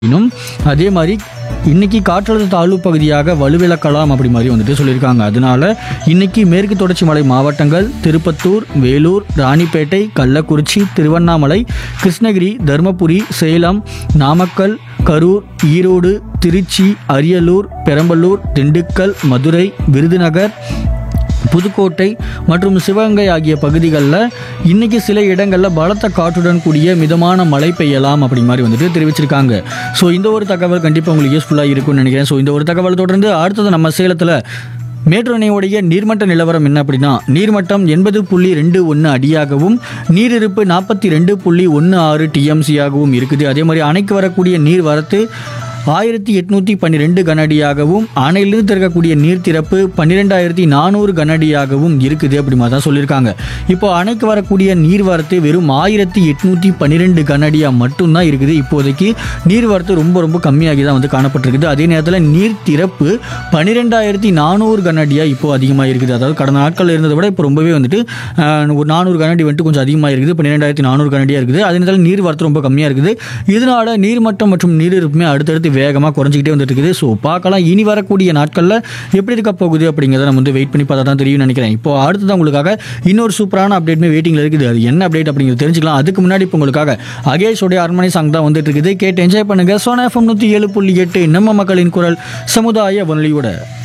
இன்னும் அதே மாதிரி இன்னைக்கு காற்றழுத்த தாழ்வு பகுதியாக வலுவிழக்கலாம் அப்படி மாதிரி வந்துட்டு சொல்லியிருக்காங்க அதனால இன்னைக்கு மேற்கு தொடர்ச்சி மலை மாவட்டங்கள் திருப்பத்தூர் வேலூர் ராணிப்பேட்டை கள்ளக்குறிச்சி திருவண்ணாமலை கிருஷ்ணகிரி தருமபுரி சேலம் நாமக்கல் கரூர் ஈரோடு திருச்சி அரியலூர் பெரம்பலூர் திண்டுக்கல் மதுரை விருதுநகர் புதுக்கோட்டை மற்றும் சிவகங்கை ஆகிய பகுதிகளில் இன்னைக்கு சில இடங்களில் பலத்த காற்றுடன் கூடிய மிதமான மழை பெய்யலாம் அப்படி மாதிரி வந்துட்டு தெரிவிச்சிருக்காங்க ஸோ இந்த ஒரு தகவல் கண்டிப்பாக உங்களுக்கு யூஸ்ஃபுல்லாக இருக்கும்னு நினைக்கிறேன் ஸோ இந்த ஒரு தகவல் தொடர்ந்து அடுத்தது நம்ம சேலத்தில் மேட்டூர் அணையுடைய நீர்மட்ட நிலவரம் என்ன அப்படின்னா நீர்மட்டம் எண்பது புள்ளி ரெண்டு ஒன்று அடியாகவும் நீரிருப்பு நாற்பத்தி ரெண்டு புள்ளி ஒன்று ஆறு டிஎம்சியாகவும் இருக்குது அதே மாதிரி அணைக்கு வரக்கூடிய நீர் வரத்து ஆயிரத்தி எட்நூற்றி பன்னிரெண்டு கனஅடியாகவும் அணையிலிருந்து திறக்கக்கூடிய நீர் திறப்பு பன்னிரெண்டாயிரத்தி நானூறு கனஅடியாகவும் இருக்குது அப்படி மாதிரி தான் சொல்லியிருக்காங்க இப்போ அணைக்கு வரக்கூடிய நீர் வரத்து வெறும் ஆயிரத்தி எட்நூற்றி பன்னிரெண்டு கனஅடியாக மட்டும்தான் இருக்குது இப்போதைக்கு நீர் வரத்து ரொம்ப ரொம்ப கம்மியாகி தான் வந்து காணப்பட்டிருக்குது அதே நேரத்தில் நீர் திறப்பு பன்னிரெண்டாயிரத்தி நானூறு கனஅடியாக இப்போ அதிகமாக இருக்குது அதாவது கடந்த நாட்களில் இருந்ததை விட இப்போ ரொம்பவே வந்துட்டு ஆஹ், ஒரு நானூறு கனஅடி வந்துட்டு கொஞ்சம் அதிகமாக இருக்குது பன்னிரெண்டாயிரத்தி நானூறு கனஅடியாக இருக்குது அதே நேரத்தில் நீர் வரத்து ரொம்ப கம்மியாக இருக்குது இதனால நீர்மட்டம் மற்றும் நீரிருப்புமே அடுத்தடுத்து வேகமாக குறைஞ்சிக்கிட்டே வந்துட்டு இருக்குது ஸோ பார்க்கலாம் இனி வரக்கூடிய நாட்களில் எப்படி இருக்க போகுது அப்படிங்கிறத நம்ம வந்து வெயிட் பண்ணி பார்த்தா தான் தெரியும்னு நினைக்கிறேன் இப்போ அடுத்தது உங்களுக்காக இன்னொரு சூப்பரான அப்டேட்மே வெயிட்டிங்கில் இருக்குது அது என்ன அப்டேட் அப்படிங்கிறது தெரிஞ்சுக்கலாம் அதுக்கு முன்னாடி இப்போ உங்களுக்காக அகேஷோடைய அரண்மனை சாங் தான் வந்துட்டு இருக்குது கேட்டு என்ஜாய் பண்ணுங்க சோனா எஃப்எம் நூற்றி ஏழு புள்ளி எட்டு நம்ம மக்களின் குரல் சமுதாய வானொலியோட